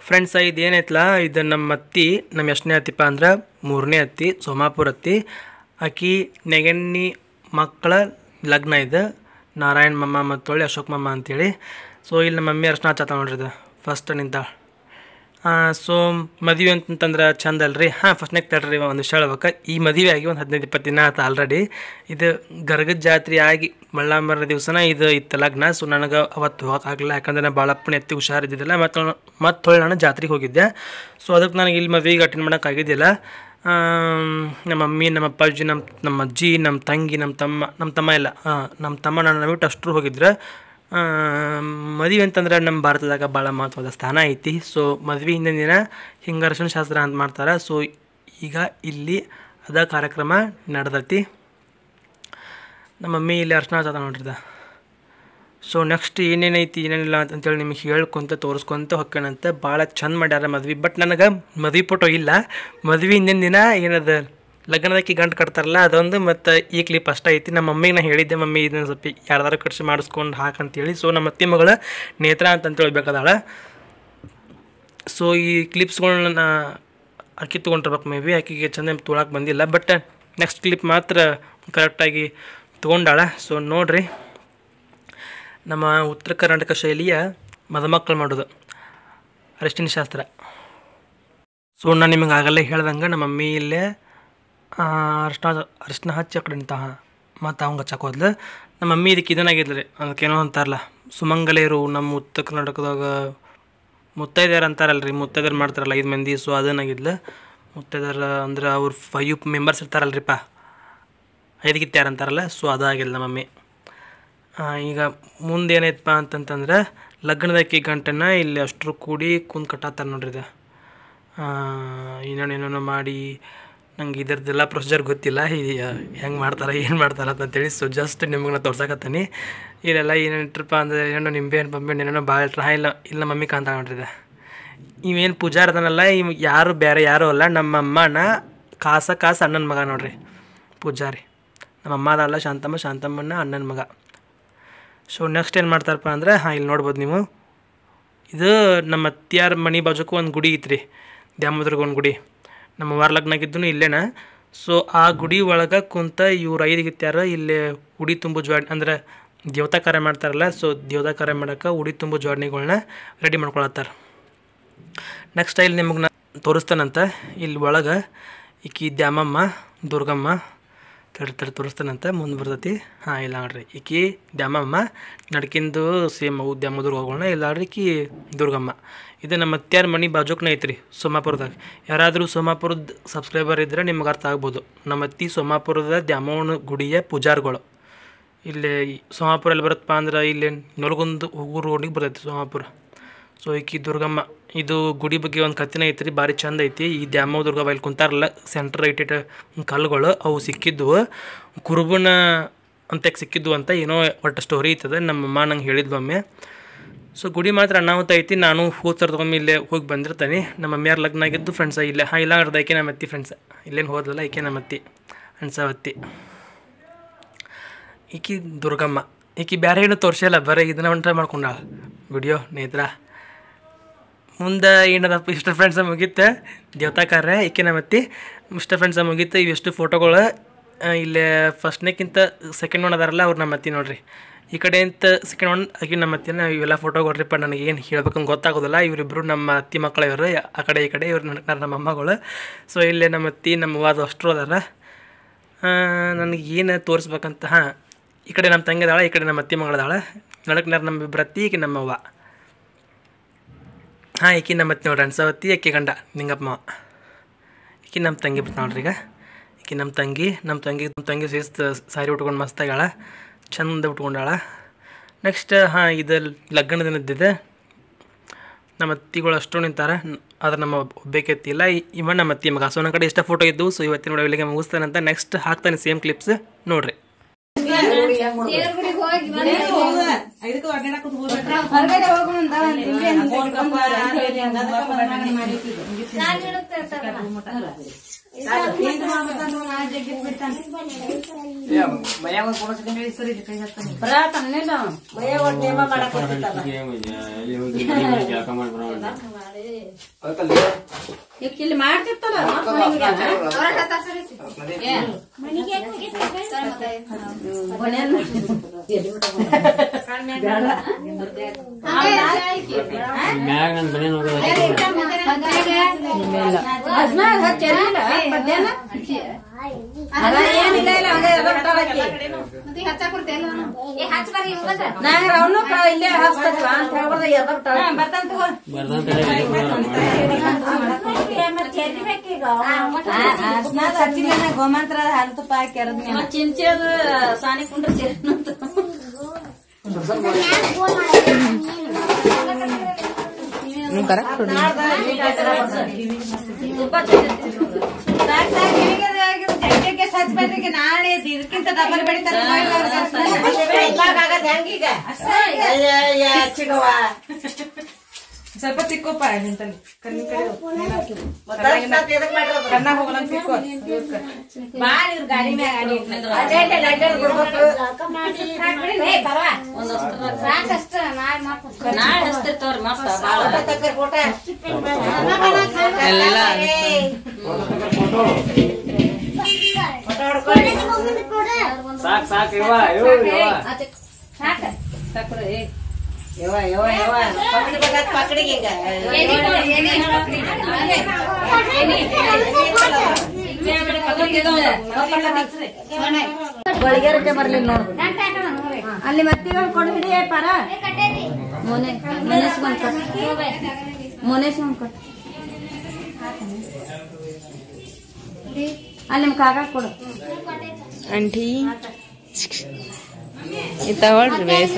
Friends ಇದು ಏನೈತಲ್ಲ ಇದು ನಮ್ಮ ಅತ್ತಿ ನಮ್ಮ ಎಷ್ಟನೇ ಅತ್ತಿಪ್ಪ ಅಂದ್ರೆ ಮೂರನೇ ಅತ್ತಿ ಸೋಮಾಪುರ ಅತ್ತಿ ಆಕಿ ನೆಗಣ್ಣಿ ಮಕ್ಕಳ ಲಗ್ನ ಇದು ನಾರಾಯಣ ಮಮ್ಮ ಮತ್ತು ಹೊಳ್ಳಿ ಅಶೋಕ್ ಮಮ್ಮ ಅಂತೇಳಿ ಸೊ ಇಲ್ಲಿ ನಮ್ಮ ಮಮ್ಮಿ ಅರ್ಶನ ಹಚ್ಚತ್ತ ನೋಡ್ರಿ ಇದು ಫಸ್ಟ್ ನಿಂತ ಸೊ ಮದುವೆ ಅಂತಂದ್ರೆ ಚಂದ ಅಲ್ರಿ ಹಾಂ ಫಸ್ಟ್ನಾಗ ತಡ್ರಿ ಒಂದು ವಿಷಯ ಹೇಳ್ಬೇಕು ಈ ಮದುವೆ ಆಗಿ ಒಂದು ಹದಿನೈದು ಇಪ್ಪತ್ತು ದಿನ ಆಯ್ತು ಆಲ್ರೆಡಿ ಇದು ಗರ್ಗದ ಜಾತ್ರೆ ಆಗಿ ಬಳ್ಳಾಂಬರ ದಿವಸನ ಇದು ಇತ್ತು ಲಗ್ನ ಸೊ ನನಗೆ ಅವತ್ತು ಹೋಗೋಕ್ಕಾಗಲಿಲ್ಲ ಯಾಕಂದ್ರೆ ನಾನು ಭಾಳಪ್ಪನ ಎತ್ತಿ ಹುಷಾರಿದ್ದಿದ್ದಿಲ್ಲ ಮತ್ತು ಮತ್ತೆ ಹೊಳ್ಳಿ ನಾನು ಜಾತ್ರೆಗೆ ಹೋಗಿದ್ದೆ ಸೊ ಅದಕ್ಕೆ ನನಗೆ ಇಲ್ಲಿ ಮದುವೆಗೆ ಅಟೆಂಡ್ ಮಾಡೋಕ್ಕಾಗಿದ್ದಿಲ್ಲ ಆಮ್, ನಮ್ಮ ಮಮ್ಮಿ ನಮ್ಮ ಅಪ್ಪಾಜಿ ನಮ್ಮ ನಮ್ಮ ಅಜ್ಜಿ ನಮ್ಮ ತಂಗಿ ನಮ್ಮ ತಮ್ಮ ನಮ್ಮ ತಮ್ಮ ಇಲ್ಲ ಹಾಂ ನಮ್ಮ ತಮ್ಮ ನನ್ನ ಬಿಟ್ಟು ಅಷ್ಟರು ಹೋಗಿದ್ರು ಮದುವೆ ಅಂತಂದ್ರೆ ನಮ್ಮ ಭಾರತದಾಗ ಭಾಳ ಮಹತ್ವದ ಸ್ಥಾನ ಐತಿ ಸೊ ಮದುವೆ ಹಿಂದಿನ ದಿನ ಹಿಂಗೆ ಅರಶಿನ ಶಾಸ್ತ್ರ ಅಂತ ಮಾಡ್ತಾರೆ ಸೊ ಈಗ ಇಲ್ಲಿ ಅದ ಕಾರ್ಯಕ್ರಮ ನಡೆದೈತಿ ನಮ್ಮ ಮಮ್ಮಿ ಇಲ್ಲಿ ಅರ್ಶನ ಹಚ್ಚದ ನೋಡ್ರಿದ ಸೊ ನೆಕ್ಸ್ಟ್ ಏನೇನೈತಿ ಏನೇನಿಲ್ಲ ಅಂತ- ಅಂತೇಳಿ ನಿಮಗೆ ಹೇಳ್ಕೊಂತ ತೋರಿಸ್ಕೊಂತ ಹೊಕ್ಕಣಂತ ಭಾಳ ಚಂದ ಮಾಡ್ಯಾರ ಮದ್ವೆ ಬಟ್ ನನಗೆ ಮದ್ವೆ ಫೋಟೋ ಇಲ್ಲ ಮದ್ವೆ ಹಿಂದಿನ ದಿನ ಏನದ ಲಗ್ನದಕ್ಕೆ ಗಂಟು ಕಟ್ತಾರಲ್ಲ ಅದೊಂದು ಮತ್ತು ಈ ಕ್ಲಿಪ್ ಅಷ್ಟೇ ಐತಿ ನಮ್ಮ ಮಮ್ಮಿಗೆ ನಾನು ಹೇಳಿದ್ದೆ ಮಮ್ಮಿ ಇದನ್ನ ಸ್ವಲ್ಪ ಯಾರ್ದಾರು ಕಟ್ಸಿ ಮಾಡಿಸ್ಕೊಂಡು ಹಾಕಂತೇಳಿ ಸೊ ನಮ್ಮ ಅತ್ತಿ ಮಗಳ ನೇತ್ರ ಅಂತಂತೇಳಿ ಬೇಕಾದಾಳ ಸೊ ಈ ಕ್ಲಿಪ್ಸ್ಗಳನ್ನ ಅಕ್ಕಿ ತೊಗೊಂಡಿರ್ಬೇಕು ಮೇ ಬಿ ಆಕಿಗೆ ಚಂದ ತೊಗೊಳಕ್ಕೆ ಬಂದಿಲ್ಲ ಬಟ್ ನೆಕ್ಸ್ಟ್ ಕ್ಲಿಪ್ ಮಾತ್ರ ಕರೆಕ್ಟಾಗಿ ತೊಗೊಂಡಾಳ ಸೊ ನೋಡ್ರಿ ನಮ್ಮ ಉತ್ತರ ಕರ್ನಾಟಕ ಶೈಲಿಯ ಮದುಮಕ್ಕಳು ಮಾಡೋದು ಅರಿಶಿನ ಶಾಸ್ತ್ರ ಸೊ ನಾನು ನಿಮಗೆ ಆಗಲ್ಲೇ ಹೇಳ್ದಂಗೆ ನಮ್ಮ ಮಮ್ಮಿ ಇಲ್ಲೇ ಅರಿಶಿನ ಅರಿಶಿನ ಹಚ್ಚಿ ಆ ಕಡೆ ನಿಂತ ಮತ್ತು ಅವಂಗೆ ಹಚ್ಚಕ್ಕೆ ಹೋದ್ಲು ನಮ್ಮ ಮಮ್ಮಿ ಇದಕ್ಕೆ ಇದನ್ನಾಗಿದ್ಲು ರೀ ಅದಕ್ಕೇನೋ ಅಂತಾರಲ್ಲ ಸುಮಂಗಲೇರು ನಮ್ಮ ಉತ್ತರ ಕರ್ನಾಟಕದಾಗ ಮುತ್ತೈದ್ಯಾರು ಅಂತಾರಲ್ಲ ರೀ ಮುತ್ತೈದ್ಯಾರು ಮಾಡ್ತಾರಲ್ಲ ಐದು ಮಂದಿ ಸೊ ಅದನ್ನಾಗಿದ್ಲು ಮುತ್ತೈದ್ಯಾರ ಅಂದ್ರೆ ಅವ್ರು ಫೈವ್ ಮೆಂಬರ್ಸ್ ಇರ್ತಾರಲ್ರಿಪ್ಪ ಐದಕ್ಕಿತ್ತು ಯಾರು ಅಂತಾರಲ್ಲ ಸೊ ಅದಾಗಿಲ್ಲ ನಮ್ಮ ಮಮ್ಮಿ ಆ, ಈಗ ಮುಂದೆ ಏನೈತಪ್ಪ ಅಂತಂತಂದ್ರೆ ಲಗ್ನದಕ್ಕಿ ಗಂಟನ್ನ ಇಲ್ಲಿ ಅಷ್ಟರು ಕೂಡಿ ಕುಂದು ಕಟ್ಟಾತಾರ ನೋಡ್ರಿ ಇದು ಏನೇನೇನೋ ಮಾಡಿ ನಂಗೆ ಇದ್ರದ್ದೆಲ್ಲ ಪ್ರೊಸೀಜರ್ ಗೊತ್ತಿಲ್ಲ ಇದು ಹೆಂಗೆ ಮಾಡ್ತಾರೆ ಏನು ಮಾಡ್ತಾರೆ ಅಂತಂತೇಳಿ ಸೊ ಜಸ್ಟ್ ನಿಮ್ಗೆ ನಾನು ತೋರ್ಸಕತ್ತೀನಿ ಇಲ್ಲೆಲ್ಲ ಏನೇನು ಇಟ್ರಪ್ಪ ಅಂದ್ರೆ ಏನೋ ನಿಂಬೆ ಹಣ್ಣು ಪಂಬೆ ಹಣ್ಣು ಏನೇನೋ ಭಾಳ ಇಟ್ರ ಇಲ್ಲ ಇಲ್ಲ ಮಮ್ಮಿ ಕಾಂತ ನೋಡ್ರಿ ಇದು ಇವೇನು ಪೂಜಾರ ಅದನಲ್ಲ ಇವ್ ಯಾರು ಬೇರೆ ಯಾರೂ ಅಲ್ಲ ನಮ್ಮ ಅಮ್ಮನ ಕಾಸ ಕಾಸ ಅಣ್ಣನ ಮಗ ನೋಡ್ರಿ ಪೂಜಾರಿ ನಮ್ಮ ಅಮ್ಮ ಅದಲ್ಲ ಶಾಂತಮ್ಮ ಶಾಂತಮ್ಮನ ಅಣ್ಣನ ಮಗ ಸೊ ನೆಕ್ಸ್ಟ್ ಏನು ಮಾಡ್ತಾರಪ್ಪ ಅಂದ್ರೆ ಹಾಂ ಇಲ್ಲಿ ನೋಡ್ಬೋದು ನೀವು ಇದು ನಮ್ಮ ಅತ್ತಿಯಾರ ಮನೆ ಬಾಜುಕು ಒಂದು ಗುಡಿ ಐತ್ರಿ ದ್ಯಾಮೋದ್ರಿಗೆ ಒಂದು ಗುಡಿ ನಮ್ಮ ವಾರ ಲಗ್ನಾಗಿದ್ದು ಇಲ್ಲೇನ ಸೊ ಆ ಗುಡಿ ಒಳಗೆ ಕುಂತ ಇವ್ರು ಐದು ಗಿತ್ಯಾರ ಇಲ್ಲಿ ಉಡಿ ತುಂಬು ಜ್ವಾಡ್ ಅಂದ್ರೆ ದೇವತಾ ಕಾರ್ಯ ಮಾಡ್ತಾರಲ್ಲ ಸೊ ದೇವತಾ ಕಾರ್ಯ ಮಾಡೋಕೆ ಉಡಿ ತುಂಬು ಜ್ವಾಡ್ನಿಗಳ್ನ ರೆಡಿ ಮಾಡ್ಕೊಳತ್ತಾರ ನೆಕ್ಸ್ಟ್ ಇಲ್ಲಿ ನಿಮಗೆ ನಾ ತೋರಿಸ್ತಾನಂತ ಇಲ್ಲಿ ಒಳಗೆ ಈಕಿ ದ್ಯಾಮಮ್ಮ ದುರ್ಗಮ್ಮ ತಡಿ ತಡಿ ತೋರಿಸ್ತಾನಂತ ಮುಂದೆ ಬರ್ತೈತಿ ಹಾಂ ಇಲ್ಲ ನೋಡ್ರಿ ಈಕಿ ದ್ಯಾಮಮ್ಮ ನಡ್ಕಿಂದು ಸೇಮ್ ಅವು ದ್ಯಾಮ ದುರ್ಗಗಳನ್ನ ಇಲ್ಲ ನೋಡ್ರಿ ಈಕಿ ದುರ್ಗಮ್ಮ ಇದು ನಮ್ಮ ಅತ್ಯಾರ ಮನೆ ಬಾಜುಕ್ನ ಐತ್ರಿ ಸೋಮಾಪುರದಾಗ ಯಾರಾದರೂ ಸೋಮಾಪುರದ ಸಬ್ಸ್ಕ್ರೈಬರ್ ಇದ್ದರೆ ನಿಮ್ಗೆ ಅರ್ಥ ಆಗ್ಬೋದು ನಮ್ಮ ಅತ್ತಿ ಸೋಮಾಪುರದ ದ್ಯಾಮವ್ವನ ಗುಡಿಯ ಪೂಜಾರಿಗಳು ಇಲ್ಲಿ ಸೋಮಾಪುರ ಎಲ್ಲಿ ಬರುತ್ತಪ್ಪ ಅಂದ್ರೆ ಇಲ್ಲಿ ನೊಲಗುಂದ ಊರು ರೋಡಿಗೆ ಬರ್ತೈತಿ ಸೋಮಾಪುರ ಸೊ ಈಕಿ ದುರ್ಗಮ್ಮ ಇದು ಗುಡಿ ಬಗ್ಗೆ ಒಂದು ಕತ್ತಿನ ಐತ್ರಿ ಭಾರಿ ಚಂದ ಐತಿ ಈ ದ್ಯಾಮವ ದುರ್ಗವ್ವ ಇಲ್ಲಿ ಕುಂತಾರಲ್ಲ ಸೆಂಟ್ರ್ ಇಟ್ಟಿಟ್ಟು ಕಲ್ಲುಗಳು ಅವು ಸಿಕ್ಕಿದ್ವು ಕುರುಬನ ಅಂತ ಸಿಕ್ಕಿದ್ವು ಅಂತ ಏನೋ ಒಟ್ಟು ಸ್ಟೋರಿ ಐತದ ನಮ್ಮ ಅಮ್ಮ ನಂಗೆ ಹೇಳಿದ್ಲು ಒಮ್ಮೆ ಸೊ ಗುಡಿ ಮಾತ್ರ ಅನಾಹುತ ಐತಿ ನಾನು ಹೋದ್ ಸರ್ ತಗೊಂಡು ಇಲ್ಲೇ ಹೋಗಿ ಬಂದಿರ್ತಾನೆ ನಮ್ಮ ಮಮ್ಮಿಯಾರ ಲಗ್ನ ಆಗಿದ್ದು ಫ್ರೆಂಡ್ಸ ಇಲ್ಲೇ ಹಾಂ ಇಲ್ಲ ಅರ್ಧ ಐಕೆ ನಮ್ಮ ಅತ್ತಿ ಫ್ರೆಂಡ್ಸ್ ಇಲ್ಲೇನು ಹೋದಲ್ಲ ಐಕೆ ನಮ್ಮ ಅತ್ತಿ ಅನ್ಸವತ್ತಿ ಈಕಿ ದುರ್ಗಮ್ಮ ಈಕಿ ಬೇರೆ ಏನು ತೋರಿಸಿಲ್ಲ ಬರೀ ಇದನ್ನ ಒಂದು ಮಾಡ್ಕೊಂಡಾಳ ವಿಡಿಯೋ ನೇತ್ರ ಮುಂದೆ ಏನದಪ್ಪ ಇಷ್ಟ ಫ್ರೆಂಡ್ಸ ಮುಗೀತು ದೇವತಾ ಕಾರ್ಯ ಈಕೆ ನಮ್ಮತ್ತಿ ಇಷ್ಟ ಫ್ರೆಂಡ್ಸ ಮುಗೀತು ಇವೆಷ್ಟು ಫೋಟೋಗಳು ಆ, ಇಲ್ಲೇ ಫಸ್ಟ್ನೇಕ್ಕಿಂತ ಸೆಕೆಂಡ್ ಒನ್ ಅದಾರಲ್ಲ ಅವ್ರು ನಮ್ಮ ಅತ್ತಿ ನೋಡ್ರಿ ಈ ಕಡೆ ಅಂತ ಸೆಕೆಂಡ್ ಒನ್ ಆಗಿ ನಮ್ಮ ಅತ್ತಿನ ಇವೆಲ್ಲ ಫೋಟೋ ಕೊಡ್ರಿಪ್ಪ ನನಗೆ ಏನು ಹೇಳ್ಬೇಕಂತ ಗೊತ್ತಾಗೋದಿಲ್ಲ ಇವರಿಬ್ಬರು ನಮ್ಮ ಅತ್ತಿ ಮಕ್ಕಳು ಇವರು ಆ ಕಡೆ ಈ ಕಡೆ ಇವ್ರು ನನ್ನ ನಮ್ಮ ಅಮ್ಮಗಳು ಸೊ ಇಲ್ಲೇ ನಮ್ಮ ಅತ್ತಿ ನಮ್ಮ ವಾದ ಅಷ್ಟರು ಅದಾರ ನನಗೆ ಏನು ತೋರಿಸ್ಬೇಕಂತ ಹಾಂ ಈ ಕಡೆ ನಮ್ಮ ತಂಗಿ ಅದಾಳ ಈ ಕಡೆ ನಮ್ಮ ಅತ್ತಿ ಮಗಳದಾಳ ನಡಕ್ನಾರ ನಮ್ಮ ಇಬ್ಬರು ಅತ್ತಿ ಈಕೆ ನಮ್ಮ ಅವ್ವ ಹಾಂ ಈಕಿ ನಮ್ಮ ಅತ್ತಿ ನೋಡ್ರಿ ಅನ್ಸವತ್ತಿ ಆಕಿ ಗಂಡ ನಿಂಗಪ್ಪ ಮಾವ ಈಕಿ ನಮ್ಮ ತಂಗಿ ಬಿಟ್ಟು ನೋಡ್ರಿ ಈಗ ಈಕಿ ನಮ್ಮ ತಂಗಿ ನಮ್ಮ ತಂಗಿ ನಮ್ಮ ತಂಗಿ ಶಿಸ್ತು ಸಾರಿ ಉಟ್ಕೊಂಡು ಮಸ್ತಾಗಾಳ ಚಂದ ಉಟ್ಕೊಂಡಾಳ ನೆಕ್ಸ್ಟ್ ಹಾಂ ಇದು ಲಗ್ನ ದಿನದ್ದಿದೆ ನಮ್ಮ ಅತ್ತಿಗಳು ಅಷ್ಟು ನಿಂತಾರೆ ಆದ್ರೆ ನಮ್ಮ ಒಬ್ಬಕ್ಕೆ ಇಲ್ಲ ಇವ ನಮ್ಮ ಅತ್ತಿ ಮಗ ಸೊ ನನ್ನ ಕಡೆ ಇಷ್ಟ ಫೋಟೋ ಇದ್ದು ಸೊ ಇವತ್ತಿನ ನೋಡಿ ಇಲ್ಲಿಗೆ ಮುಗಿಸ್ತಾನಂತ ನೆಕ್ಸ್ಟ್ ಹಾಕ್ತಾನೆ ಸೇಮ್ ಕ್ಲಿಪ್ಸ್ ನೋಡ್ರಿ ಇದಕ್ಕೆ ಅಡ್ಡಾಡಕ್ ಹೊರಗಡೆ ಹೋಗುವಂತ ನಿಂಬೆ ಹಣ್ಣು ತೆಗೆದುಕೊಂಡು ಬಾ ಅಂತ ಹೇಳಿ ಹೋಗ್ಬೋದು ನಾನು ಹೇಳುತ್ತಾ ಇರ್ತಾರಲ್ಲ. ಹಿಂದ್ ಮಾಡ್ಬೇಕಂದ್ರೆ ನಾ ಜಗ್ಗಿ ಬಿಡ್ತಾನೆ ಮನ್ಯಾಗ ಒಂದ್ ಫೋಟೋ ಸಿಕ್ಕಂದ್ರೆ ಸರಿ ಇಲ್ಲಿ ಕೈ ಹತ್ತಾನೆ ಬರ ತನ್ನಿಲ್ಲ ಮನ್ಯಾಗ ಒಂದ್ ನೇಮ ಮಾಡಕ್ ಹೋಗ್ತಿತ್ತಲ್ಲ ಈಗ ಇಲ್ಲಿ ಮಾಡ್ತಿತ್ತಲ್ಲ ಮ್ಯಾಗ ನನ್ ಬನೇನ್ ಹೋಗೋದು ಅದ ಏನಿಲ್ಲ ಇಲ್ಲ ಹಂಗ ಎದೋ ಬಿಟ್ಟಾಳಕಿ. ನಾವ್ ಅವ್ನು ಕ- ಇಲ್ಲೇ ಹಚ್ಬೇಕ ಅಂತ ಹೇಳ್ಬಾರ್ದ ಎದೋ ಬಿಟ್ಟಾಳ. ಬರ್ತಾನ ತಗೋ ಅದ್ನಾದ್ ಹಚ್ಚಿಲ್ಲ ಗೋಮಾಂತ್ರ ಹಾಲು ತುಪ್ಪ ಹಾಕಿ ಅರದ್ ಮತ್ತ್ ಚಿಂಚೆದು ಸಾನಿ ಕುಂಡ್ರಿಸಿ ಅಂತ. ತುಪ್ಪ ಚೆಲ್ಲಿ. ಸಾಕ್ ಸಾಕ್ ನಿನಗೆ ಅದು ಆಗಿದ್ದು ಜಗ್ಗಕ್ಕೆ ಹಚ್ಬೇಡ್ರಿ ನಾಳೆ ಇದಕ್ಕಿಂತ ಡಬಲ್ ಬೆಳಿತಾರ ಹೆಂಗೀಗ ಸ್ವಲ್ಪ ತಿಕ್ಕೋಪ ನಿಂತಲ್ಲಿ ಕಣ್ಣಿನ ಕಡೆ ಕಣ್ಣ ಹೋಗಲ್ಲ ತಿಕ್ಕೋ ಬಾಳ ಇವ್ರ ಗಾಡಿ ಮ್ಯಾಗ ಗಾಡಿ ಒಂದಷ್ಟು ನಾಳೆ ಹಚ್ತಿರ್ತವ್ರಿ ಮತ್ತ ಬಾಳ. ಸಾಕ್ ಸಾಕ್ ಇವ ಇವ ಇವ ಯವ್ವ ಯವ್ವ ಯವ್ವ ಪಕಡಿ ಬಗಾತ್ ಪಕಡಿಗೆ ಈಗ ಗಳಿಗೆ ರೊಟ್ಟಿ ಬರ್ಲಿಲ್ಲ ನೋಡು ಅಲ್ಲಿ ಮತ್ತಿಗಳು ಕೊಡು ಹಿಡಿಯ ಪಾರ ಮೊನೆ ಮೊನೇಶ್ ಒಂದ್ ಕೊಟ್ಟು ಮೊನೇಶ್ ಒಂದ್ ಕೊಟ್ಟು ಅಲ್ಲಿ ನಿಮ್ ಕಾಕ ಕೊಡು ಆಂಟಿ ಇದು ತಗೊಳ್ರಿ ಬೇಸ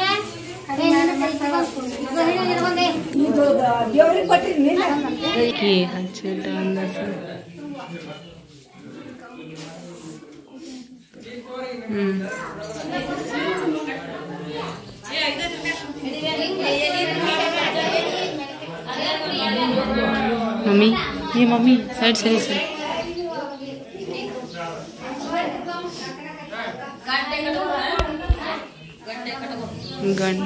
ಕಿ ಹಚ್ಚಿಟ್ಟ ಒಂದ ಹ್ಮ್ ಮಮ್ಮಿ ಏ ಮಮ್ಮಿ ಸೈಡ್ ಸರಿ ಸರಿ ಗಂಡ